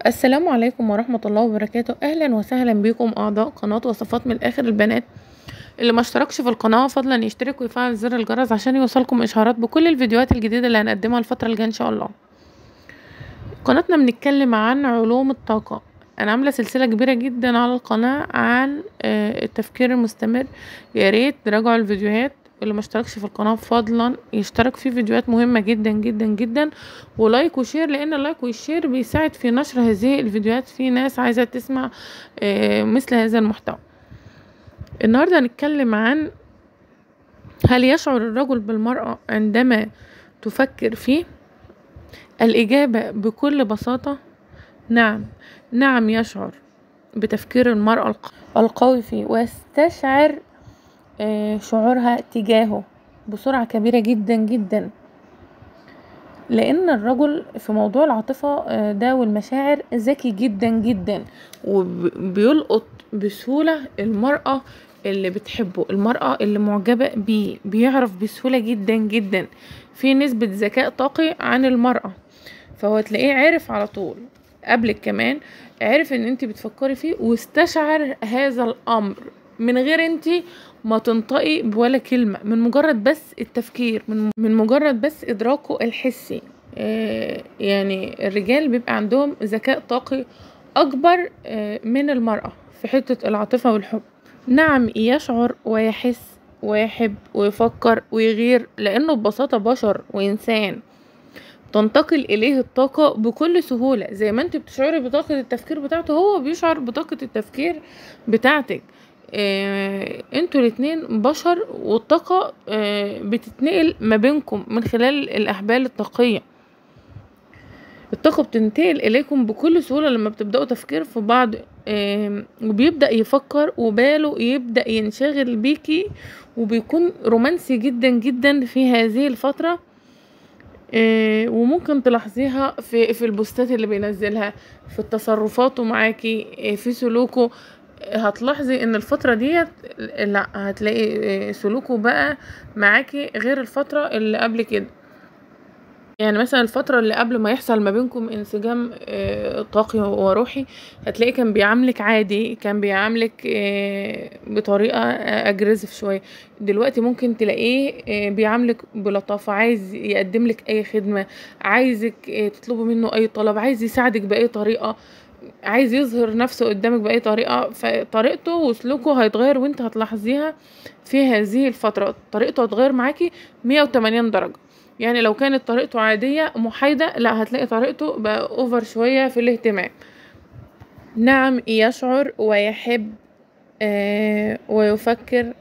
السلام عليكم ورحمة الله وبركاته أهلا وسهلا بكم أعضاء قناة وصفات من الآخر البنات اللي ما اشتركش في القناة فضلا يشترك ويفعل زر الجرس عشان يوصلكم إشعارات بكل الفيديوهات الجديدة اللي هنقدمها الفترة الجاية إن شاء الله قناتنا بنتكلم عن علوم الطاقة أنا عاملة سلسلة كبيرة جدا على القناة عن آه، التفكير المستمر يا ريت تراجعوا الفيديوهات اللي ما اشتركش في القناة فضلا يشترك في فيديوهات مهمة جدا جدا جدا ولايك وشير لان اللايك والشير بيساعد في نشر هذه الفيديوهات في ناس عايزة تسمع آه، مثل هذا المحتوى النهاردة هنتكلم عن هل يشعر الرجل بالمرأة عندما تفكر فيه الإجابة بكل بساطة نعم نعم يشعر بتفكير المرأة الق- القوي فيه ويستشعر آه، شعورها تجاهه بسرعة كبيرة جدا جدا لان الرجل في موضوع العاطفة آه، ده والمشاعر ذكي جدا جدا وبيلقط بسهولة المرأة اللي بتحبه المرأة اللي معجبة بيه بيعرف بسهولة جدا جدا في نسبة ذكاء طاقي عن المرأة فهو تلاقيه عارف على طول قبلك كمان عرف ان انت بتفكري فيه واستشعر هذا الامر من غير انت ما تنطقي بولا كلمة من مجرد بس التفكير من, من مجرد بس ادراكه الحسي آه، يعني الرجال بيبقى عندهم ذكاء طاقي اكبر آه، من المرأة في حتة العاطفة والحب نعم يشعر ويحس ويحب ويفكر ويغير لانه ببساطة بشر وانسان تنتقل اليه الطاقة بكل سهولة زي ما انت بتشعري بطاقة التفكير بتاعته هو بيشعر بطاقة التفكير بتاعتك آه، انتوا الاتنين بشر والطاقة آه، بتتنقل ما بينكم من خلال الأحبال الطاقية الطاقة بتنتقل إليكم بكل سهولة لما بتبدأوا تفكير في بعض آم، وبيبدأ يفكر وباله يبدأ ينشغل بيكي وبيكون رومانسي جدا جدا في هذه الفترة آه، وممكن تلاحظيها في في البوستات اللي بينزلها في تصرفاته معاكي آه، في سلوكه آه، هتلاحظي ان الفترة ديت لا هتلاقي آه، سلوكه بقى معاكي غير الفترة اللي قبل كده يعني مثلا الفترة اللي قبل ما يحصل ما بينكم انسجام آه، طاقي وروحي هتلاقيه كان بيعاملك عادي كان بيعاملك آه، بطريقة اجريسيف شوية دلوقتي ممكن تلاقيه آه، بيعاملك بلطافة عايز يقدم لك اي خدمة عايزك آه، تطلبي منه اي طلب عايز يساعدك باي طريقة عايز يظهر نفسه قدامك باي طريقة فطريقته وسلوكه هيتغير وانت هتلاحظيها في هذه الفترة طريقته هتغير معاكي 180 درجة يعني لو كانت طريقته عادية محايدة لا هتلاقي طريقته بقى اوفر شوية في الاهتمام نعم يشعر ويحب آه ويفكر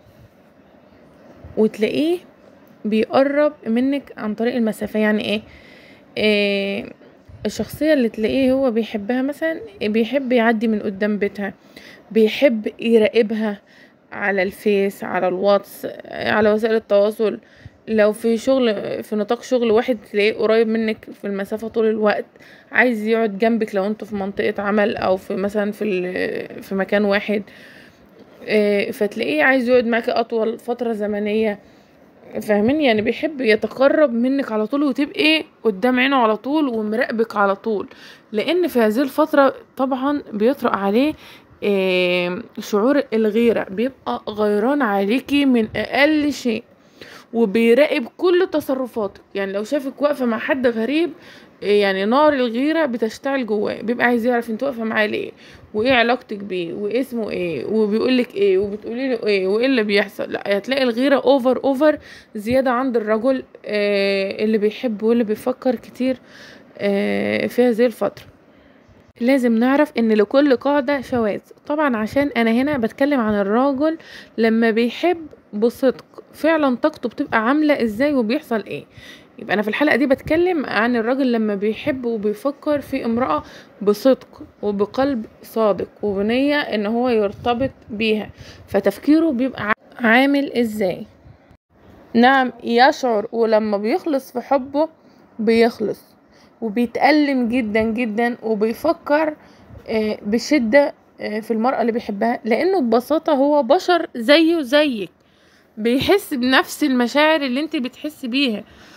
وتلاقيه بيقرب منك عن طريق المسافة يعني ايه آه الشخصية اللي تلاقيه هو بيحبها مثلا بيحب يعدي من قدام بيتها بيحب يراقبها على الفيس على الواتس على وسائل التواصل لو في شغل في نطاق شغل واحد تلاقيه قريب منك في المسافة طول الوقت عايز يقعد جنبك لو انتوا في منطقة عمل او في مثلا في ال- في مكان واحد آه، فتلاقيه عايز يقعد معاكي اطول فترة زمنية فاهمين يعني بيحب يتقرب منك على طول وتبقي قدام عينه على طول ومراقبك على طول لان في هذه الفترة طبعا بيطرق عليه آه، شعور الغيرة بيبقى غيران عليكي من اقل شيء وبيراقب كل تصرفاتك يعني لو شافك واقفة مع حد غريب إيه يعني نار الغيرة بتشتعل جواه بيبقى عايز يعرف انت واقفة معاه ليه وايه علاقتك بيه واسمه ايه وبيقولك ايه وبتقولي له ايه وايه اللي بيحصل لا هتلاقي الغيرة اوفر اوفر زيادة عند الرجل آه اللي بيحب واللي بيفكر كتير آه في هذه الفترة لازم نعرف ان لكل قاعدة شواذ طبعا عشان انا هنا بتكلم عن الراجل لما بيحب بصدق فعلا طاقته بتبقى عاملة ازاي وبيحصل ايه يبقى انا في الحلقة دي بتكلم عن الراجل لما بيحب وبيفكر في امرأة بصدق وبقلب صادق وبنية ان هو يرتبط بيها فتفكيره بيبقى ع- عامل ازاي نعم يشعر ولما بيخلص في حبه بيخلص وبيتألم جدا جدا وبيفكر آه، بشدة آه، في المرأة اللي بيحبها لأنه ببساطة هو بشر زيه زيك بيحس بنفس المشاعر اللي انت بتحس بيها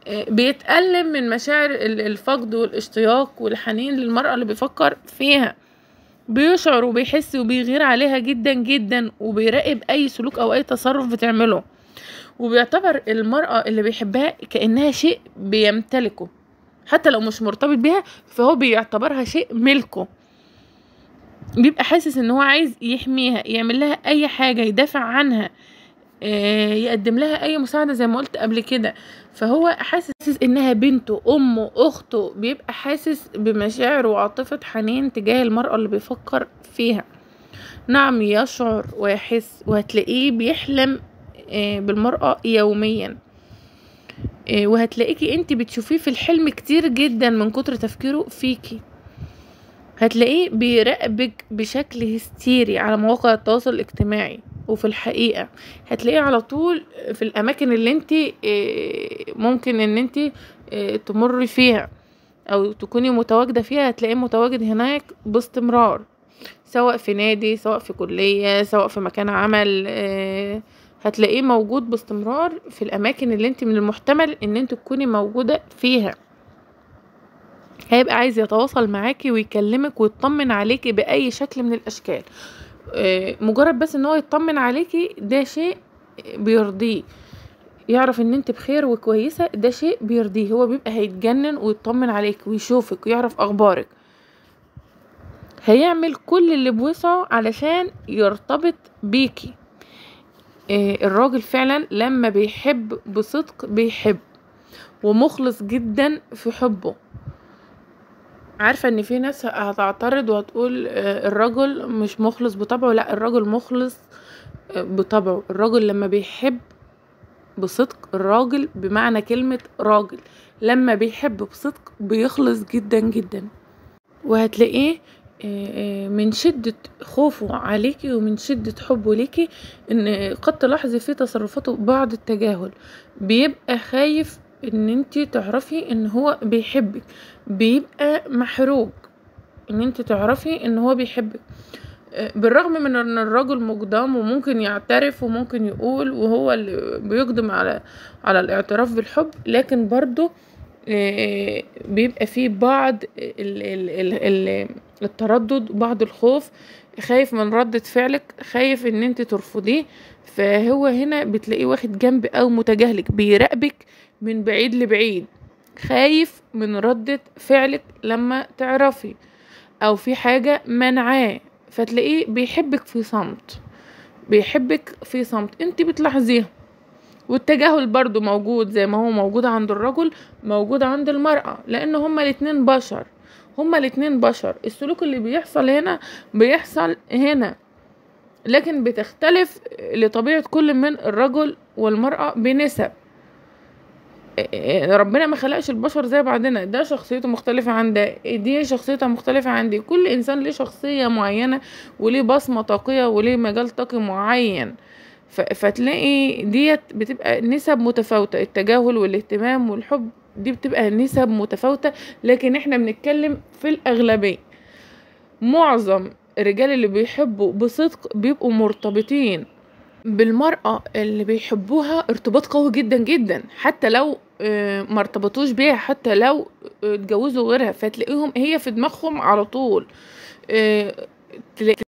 آه، بيتألم من مشاعر ال- الفقد والاشتياق والحنين للمرأة اللي بيفكر فيها بيشعر وبيحس وبيغير عليها جدا جدا وبيراقب اي سلوك او اي تصرف بتعمله وبيعتبر المرأة اللي بيحبها كأنها شيء بيمتلكه حتى لو مش مرتبط بيها فهو بيعتبرها شيء ملكه بيبقى حاسس ان هو عايز يحميها يعمل لها اي حاجة يدافع عنها آه، يقدم لها اي مساعدة زي ما قلت قبل كده فهو حاسس انها بنته امه اخته بيبقى حاسس بمشاعر وعاطفة حنين تجاه المرأة اللي بيفكر فيها نعم يشعر ويحس وهتلاقيه بيحلم آه، بالمرأة يوميا آه، وهتلاقيكي انت بتشوفيه في الحلم كتير جدا من كتر تفكيره فيكي هتلاقيه بيراقبك بشكل هستيري على مواقع التواصل الاجتماعي وفي الحقيقة هتلاقيه على طول في الأماكن اللي انت ممكن ان انت تمر فيها أو تكوني متواجدة فيها هتلاقيه متواجد هناك باستمرار سواء في نادي سواء في كلية سواء في مكان عمل آه، هتلاقيه موجود باستمرار في الأماكن اللي انت من المحتمل ان انت تكوني موجودة فيها هيبقى عايز يتواصل معاكي ويكلمك ويطمن عليكي بأي شكل من الأشكال آه، مجرد بس ان هو يطمن عليكي ده شيء بيرضيه يعرف ان انت بخير وكويسة ده شيء بيرضيه هو بيبقى هيتجنن ويطمن عليك ويشوفك ويعرف اخبارك هيعمل كل اللي بوسعه علشان يرتبط بيكي آه، الراجل فعلا لما بيحب بصدق بيحب ومخلص جدا في حبه عارفة ان في ناس هتعترض وهتقول آه، الرجل مش مخلص بطبعه لا الرجل مخلص آه، بطبعه الرجل لما بيحب بصدق الراجل بمعنى كلمة راجل لما بيحب بصدق بيخلص جدا جدا وهتلاقيه آه، آه، من شدة خوفه عليكي ومن شدة حبه ليكي ان قد تلاحظي في تصرفاته بعض التجاهل بيبقى خايف ان انت تعرفي ان هو بيحبك بيبقى محروق ان انت تعرفي ان هو بيحبك آه، بالرغم من ان الرجل مقدام وممكن يعترف وممكن يقول وهو اللي بيقدم على على الاعتراف بالحب لكن برضه آه، بيبقى فيه بعض ال ال ال ال التردد وبعض الخوف خايف من ردة فعلك خايف ان انت ترفضيه فهو هنا بتلاقيه واخد جنب او متجاهلك بيراقبك من بعيد لبعيد خايف من ردة فعلك لما تعرفي او في حاجة منعاه فتلاقيه بيحبك في صمت بيحبك في صمت انت بتلاحظيها والتجاهل برضو موجود زي ما هو موجود عند الرجل موجود عند المرأة لان هما الاتنين بشر هما الاتنين بشر السلوك اللي بيحصل هنا بيحصل هنا لكن بتختلف لطبيعة كل من الرجل والمرأة بنسب ربنا ما خلقش البشر زي بعضنا ده شخصيته مختلفة عن ده دي شخصيتها مختلفة عن دي كل انسان ليه شخصية معينة وليه بصمة طاقية وليه مجال طاقي معين ف- فتلاقي ديت بتبقى نسب متفاوتة التجاهل والاهتمام والحب دي بتبقى نسب متفاوتة لكن احنا بنتكلم في الأغلبية معظم الرجال اللي بيحبوا بصدق بيبقوا مرتبطين بالمرأة اللي بيحبوها ارتباط قوي جدا جدا حتى لو آه، ما ارتبطوش بيها حتى لو آه، اتجوزوا غيرها فتلاقيهم هي في دماغهم على طول آه، تلاقي